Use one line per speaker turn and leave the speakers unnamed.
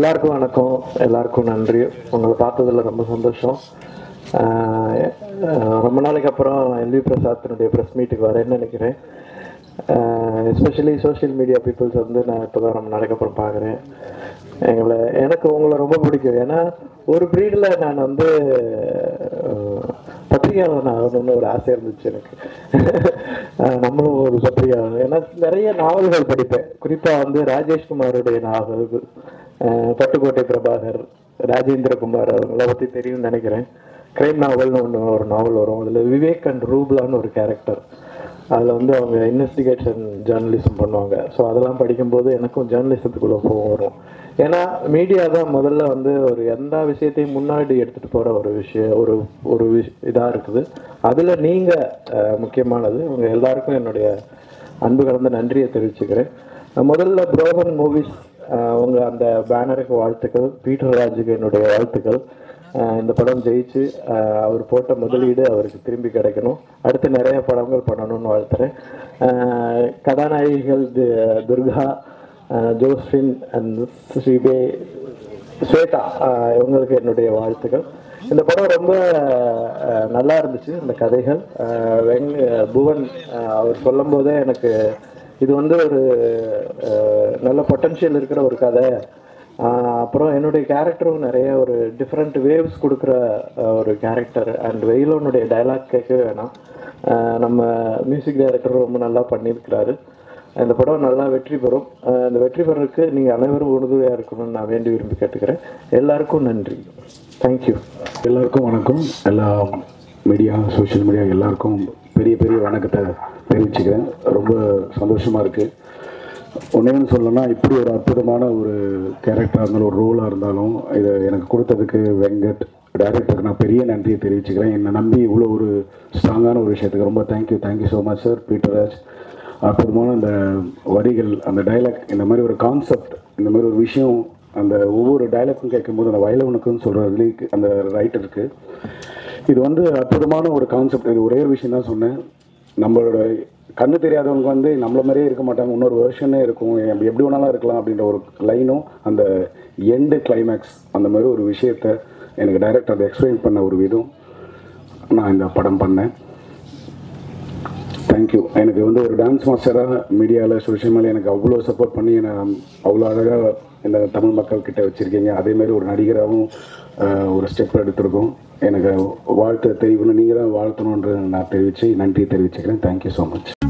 எல்லாருக்கும் வணக்கம் எல்லாருக்கும் நன்றி உங்களை பார்த்ததுல ரொம்ப சந்தோஷம் ஆஹ் ஆஹ் ரொம்ப நாளைக்கு அப்புறம் எல்வி பிரசாத்தினுடைய ப்ரெஸ் மீட்டுக்கு வரேன்னு நினைக்கிறேன் எஸ்பெஷலி சோஷியல் மீடியா பீப்புள்ஸ் வந்து நான் இப்போ தான் ரொம்ப நாளைக்கு அப்புறம் பார்க்குறேன் எங்களை எனக்கு உங்களை ரொம்ப பிடிக்கும் ஏன்னா ஒரு ப்ரீடில் நான் வந்து ஆஹ், பத்திரிகையாளர் ஆகணும்னு ஒரு ஆசை இருந்துச்சு எனக்கு ஆஹ், நம்மளும் ஒரு பத்திரிகையாளர் ஏன்னா நிறைய நாவல்கள் படிப்பேன் குறிப்பாக வந்து ராஜேஷ்குமாருடைய நாவல் ஆஹ், பட்டுக்கோட்டை பிரபாகர் ராஜேந்திர குமார் அவங்கள பற்றி தெரியும்னு நினைக்கிறேன் கிரைம் நாவல்னு ஒன்று ஒரு நாவல் வரும் அதில் விவேக் அண்ட் ரூப்லான்னு ஒரு கேரக்டர் அதில் வந்து அவங்க இன்வெஸ்டிகேஷன் ஜேர்னலிசம் பண்ணுவாங்க ஸோ அதெல்லாம் படிக்கும்போது எனக்கும் ஜேர்னலிசத்துக்குள்ளே போக வரும் ஏன்னா மீடியா தான் முதல்ல வந்து ஒரு எந்த விஷயத்தையும் முன்னாடி எடுத்துகிட்டு போகிற ஒரு விஷயம் ஒரு ஒரு விஷ் இதாக இருக்குது அதில் நீங்கள் முக்கியமானது உங்க எல்லாருக்கும் என்னுடைய அன்பு கலந்த நன்றியை தெரிவிச்சுக்கிறேன் நான் முதல்ல புரோகன் மூவிஸ் உங்க அந்த பேனருக்கு வாழ்த்துக்கள் பீட்டர் ராஜுக்கு என்னுடைய வாழ்த்துக்கள் அஹ் இந்த படம் ஜெயிச்சு அஹ் அவர் போட்ட முதலீடு அவருக்கு திரும்பி கிடைக்கணும் அடுத்து நிறைய படங்கள் பண்ணணும்னு வாழ்த்துறேன் அஹ் கதாநாயகிகள் து- துர்கா அஹ் ஜோஸ்பின் அண்ட் ஸ்ரீபே ஸ்வேதா அஹ் இவங்களுக்கு என்னுடைய வாழ்த்துக்கள் இந்த படம் ரொம்ப அஹ், நல்லா இருந்துச்சு இந்த கதைகள் அஹ், வெங் புவன் அஹ், அவர் சொல்லும் போதே எனக்கு இது வந்து ஒரு அஹ், நல்ல பொட்டன்ஷியல் இருக்கிற ஒரு கதை ஆஹ் அப்புறம் என்னுடைய கேரக்டரும் நிறைய ஒரு டிஃப்ரெண்ட் வேவ்ஸ் கொடுக்குற ஆஹ் ஒரு கேரக்டர் அண்ட் வெயிலோனுடைய டைலாக் கேட்கவே வேணாம் ஆஹ் நம்ம மியூசிக் டைரக்டரும் ரொம்ப நல்லா பண்ணியிருக்கிறாரு இந்த படம் நல்லா வெற்றி பெறும் ஆஹ் இந்த வெற்றி பெறதுக்கு நீங்கள் அனைவரும் உறுதுணையாக இருக்கணும்னு நான் வேண்டி விரும்பி கேட்டுக்கிறேன் எல்லாருக்கும் நன்றி தேங்க்யூ
எல்லாருக்கும் வணக்கம் எல்லா மீடியா சோஷியல் மீடியா எல்லாருக்கும் பெரிய பெரிய வணக்கத்தை தெரிவிச்சுக்கிறேன் ரொம்ப சந்தோஷமாக இருக்குது ஒன்றேன்னு சொல்லணும்னா இப்படி ஒரு அற்புதமான ஒரு கேரக்டராக இருந்தாலும் ஒரு ரோலாக இருந்தாலும் இதை எனக்கு கொடுத்ததுக்கு வெங்கட் டைரக்டருக்கு நான் பெரிய நன்றியை தெரிவிச்சுக்கிறேன் என்னை நம்பி இவ்வளோ ஒரு ஸ்ட்ராங்கான ஒரு விஷயத்துக்கு ரொம்ப thank you thank you so much sir Peterraj அற்புதமான அந்த வரிகள் அந்த டைலாக் இந்த மாதிரி ஒரு கான்செப்ட் இந்த மாதிரி ஒரு விஷயம் அந்த ஒவ்வொரு டைலாக்கும் கேட்கும்போது அந்த வயலவனுக்குன்னு சொல்கிற லிரிக் அந்த ரைட்டருக்கு இது வந்து அற்புதமான ஒரு கான்செப்ட் இது ஒரே ஒரு விஷயம் தான் சொன்னேன் நம்மளோட கண்ணு தெரியாதவங்க வந்து நம்மள மாதிரியே இருக்க மாட்டாங்க இன்னொரு வெர்ஷனே இருக்கும் எப்படி எப்படி வேணாலும் இருக்கலாம் அப்படின்ற ஒரு லைனும் அந்த எண்டு கிளைமேக்ஸ் அந்த மாதிரி ஒரு விஷயத்த எனக்கு டைரக்டர் அதை எக்ஸ்பிளைன் பண்ண ஒரு விதம் நான் இந்த படம் பண்ணேன் தேங்க்யூ எனக்கு வந்து ஒரு டான்ஸ் மாஸ்டராக மீடியாவில் சோஷியல் மீடியா எனக்கு அவ்வளோ சப்போர்ட் பண்ணி என்னை அவ்வளோ அழகாக இந்த தமிழ் மக்கள் கிட்ட வச்சுருக்கீங்க அதேமாரி ஒரு நடிகராகவும் ஆஹ், ஒரு ஸ்டெப் எடுத்திருக்கோம் எனக்கு வாழ்த்து தெரிவிக்கணும் நீங்கள் தான் வாழ்த்தணுன்ற நான் தெரிவித்து நன்றி தெரிவிச்சுக்கிறேன் தேங்க்யூ ஸோ மச்